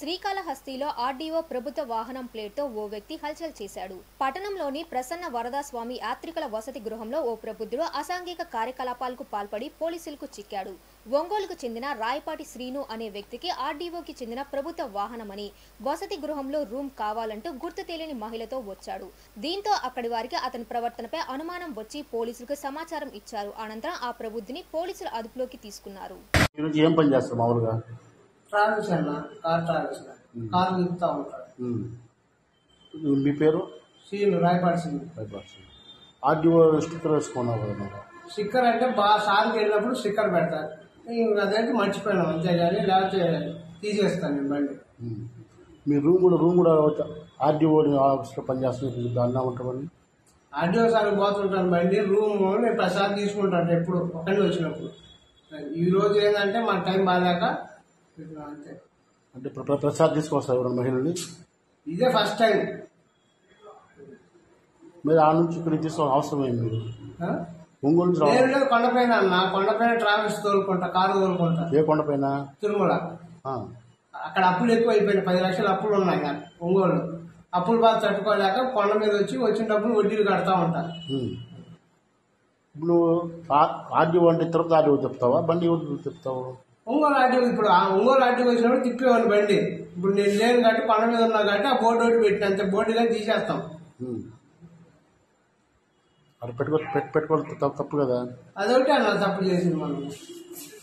శ్రీకాళహస్తిలో RDO ప్రభుత్వ వాహనం ప్లేట్తో ఓ వ్యక్తి హల్చల్ చేశాడు పట్టణంలోని ప్రసన్న వరదాస్వామి యాత్రికుల వసతి గృహంలో ఓ ప్రబుద్ధుడు అసాంఘిక కార్యకలాపాలకు పాల్పడి పోలీసులకు చిక్కాడు ఒంగోలుకు చెందిన రాయపాటి శ్రీను అనే వ్యక్తికి ఆర్డీఓకి చెందిన ప్రభుత్వ వాహనమని వసతి గృహంలో రూమ్ కావాలంటూ గుర్తు తెలియని మహిళతో వచ్చాడు దీంతో అక్కడి వారికి అతని ప్రవర్తనపై అనుమానం వచ్చి పోలీసులకు సమాచారం ఇచ్చారు అనంతరం ఆ ప్రబుద్ధిని పోలీసులు అదుపులోకి తీసుకున్నారు ఈరోజు ఏం పని చేస్తారు మామూలుగా ట్రావెల్స్ అన్న కార్ ట్రావెల్స్ కార్ తిప్పుతా ఉంటాడు ఉమ్. మీ పేరు సీన్ రాయపాటి సింగ్ ఆర్డీఓ స్టిక్కర్ వేసుకున్నావు కదా మీరు స్టిక్కర్ అంటే బాగా సార్కి వెళ్ళినప్పుడు స్టిక్కర్ పెడతారు ఇంక అదైతే మర్చిపోయినాం అంతేగాని లేకపోతే తీసేస్తాను నేను బండి ఉమ్. మీ రూమ్ కూడా రూమ్ కూడా ఆర్డీఓ ఆఫీస్లో పనిచేస్తుంది దాన్ని ఉంటామని ఆర్డీఓ సార్ పోతుంటాను బండి రూమ్ నేను ప్రసాద్ తీసుకుంటాను ఎప్పుడు ఒక్కడిని వచ్చినప్పుడు ఈ రోజు ఏంటంటే మన టైం బాగాలేక ఇట్లా అంతే అంటే ప్ర- ప్ర- ప్రసాద్ తీసుకొస్తారు ఎవరైనా మహిళని ఇదే ఫస్ట్ టైం మీరు ఆ నుంచి ఇక్కడ తీసుకోవాల్సిన అవసరం ఏంది మీరు ఆ? ఒంగోలు నుంచి నేను రావాలి లేదు కొండపైన అన్న కొండపైన ట్రావెల్స్ తోలుకుంటా కారు తోలుకుంటా ఏ కొండపైన తిరుమల ఆ. అక్కడ అప్పులు ఎక్కువ అయిపోయినాయి పది లక్షల అప్పులు ఉన్నాయి నాకు ఒంగోలు అప్పులు బాగా తట్టుకోలేక కొండ మీద వచ్చి వచ్చిన డబ్బులు వడ్డీలు కడతా ఉంటా ఉమ్. ఇప్పుడు నువ్వు ఆ- ఆర్డీఓ అంటే తిరుపతి ఆర్డీఓ చెప్తావా బండి ఎవరు చెప్తావు ఒంగోలు ఆర్టీఓ ఇప్పుడు ఆ ఒంగోలు ఆర్టీఓ వచ్చినప్పుడు తిప్పేవాడిని బండి ఇప్పుడు నేను లేను కాబట్టి కొండ మీద ఉన్నా కాబట్టి ఆ బోర్డు ఒకటి పెట్టిన అంతే బోర్డులో తీసేస్తాం ఉమ్. అక్కడ పెట్టుకో పెట్టు- పెట్టుకోవడం తప్పు- తప్పు కదా అదొకటి అన్న తప్పు చేసింది మనం